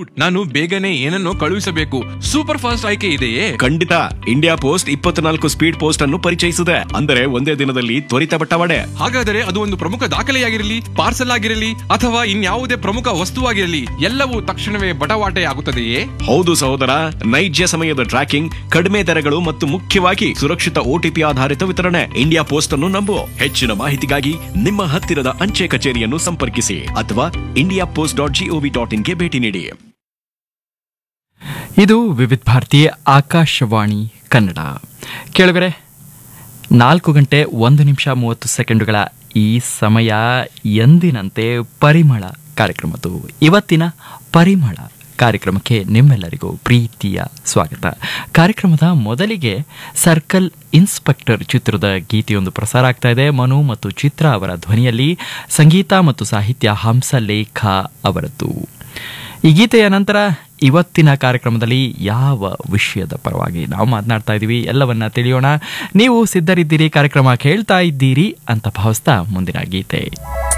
dude ನಾನು ಬೇಗನೆ ಏನನ್ನೋ ಕಳುಹಿಸಬೇಕು ಸೂಪರ್ ಫಾಸ್ಟ್ ಆಯ್ಕೆ ಇದೆಯೇ ಖಂಡಿತ ಇಂಡಿಯಾ ಪೋಸ್ಟ್ ಇಪ್ಪತ್ನಾಲ್ಕು ಸ್ಪೀಡ್ ಪೋಸ್ಟ್ ಅನ್ನು ಪರಿಚಯಿಸಿದೆ ಅಂದರೆ ಒಂದೇ ದಿನದಲ್ಲಿ ತ್ವರಿತ ಬಟ್ಟವಾಡೆ ಹಾಗಾದರೆ ಅದು ಒಂದು ಪ್ರಮುಖ ದಾಖಲೆಯಾಗಿರಲಿ ಪಾರ್ಸಲ್ ಆಗಿರಲಿ ಅಥವಾ ಇನ್ಯಾವುದೇ ಪ್ರಮುಖ ವಸ್ತುವಾಗಿರಲಿ ಎಲ್ಲವೂ ತಕ್ಷಣವೇ ಬಟವಾಟೆ ಆಗುತ್ತದೆಯೇ ಹೌದು ಸಹೋದರ ನೈಜ ಸಮಯದ ಟ್ರ್ಯಾಕಿಂಗ್ ಕಡಿಮೆ ದರಗಳು ಮತ್ತು ಮುಖ್ಯವಾಗಿ ಸುರಕ್ಷಿತ ಓಟಿಪಿ ಆಧಾರಿತ ವಿತರಣೆ ಇಂಡಿಯಾ ಪೋಸ್ಟ್ ಅನ್ನು ನಂಬು ಹೆಚ್ಚಿನ ಮಾಹಿತಿಗಾಗಿ ನಿಮ್ಮ ಹತ್ತಿರದ ಅಂಚೆ ಕಚೇರಿಯನ್ನು ಸಂಪರ್ಕಿಸಿ ಅಥವಾ India post dot G O ಇನ್ಗೆ ಭೇಟಿ ನೀಡಿ ಇದು ವಿವಿಧ ಭಾರತಿ ಆಕಾಶವಾಣಿ ಕನ್ನಡ ಕೇಳುಗರೆ ನಾಲ್ಕು ಗಂಟೆ ಒಂದು ನಿಮಿಷ ಮೂವತ್ತು ಸೆಕೆಂಡುಗಳ ಈ ಸಮಯ ಎಂದಿನಂತೆ ಪರಿಮಳ ಕಾರ್ಯಕ್ರಮದ್ದು ಇವತ್ತಿನ ಪರಿಮಳ ಕಾರ್ಯಕ್ರಮಕ್ಕೆ ನಿಮ್ಮೆಲ್ಲರಿಗೂ ಪ್ರೀತಿಯ ಸ್ವಾಗತ ಕಾರ್ಯಕ್ರಮದ ಮೊದಲಿಗೆ ಸರ್ಕಲ್ ಇನ್ಸ್ಪೆಕ್ಟರ್ ಚಿತ್ರದ ಗೀತೆಯೊಂದು ಪ್ರಸಾರ ಆಗ್ತಾ ಇದೆ ಮನು ಮತ್ತು ಚಿತ್ರ ಅವರ ಧ್ವನಿಯಲ್ಲಿ ಸಂಗೀತ ಮತ್ತು ಸಾಹಿತ್ಯ ಹಂಸಲೇಖ ಅವರದ್ದು ಈ ಗೀತೆಯ ನಂತರ ಇವತ್ತಿನ ಕಾರ್ಯಕ್ರಮದಲ್ಲಿ ಯಾವ ವಿಷಯದ ಪರವಾಗಿ ನಾವು ಮಾತನಾಡ್ತಾ ಇದ್ದೀವಿ ಎಲ್ಲವನ್ನ ತಿಳಿಯೋಣ ನೀವು ಸಿದ್ಧರಿದ್ದೀರಿ ಕಾರ್ಯಕ್ರಮ ಕೇಳ್ತಾ ಇದ್ದೀರಿ ಅಂತ ಭಾವಿಸ್ತಾ ಮುಂದಿನ ಗೀತೆ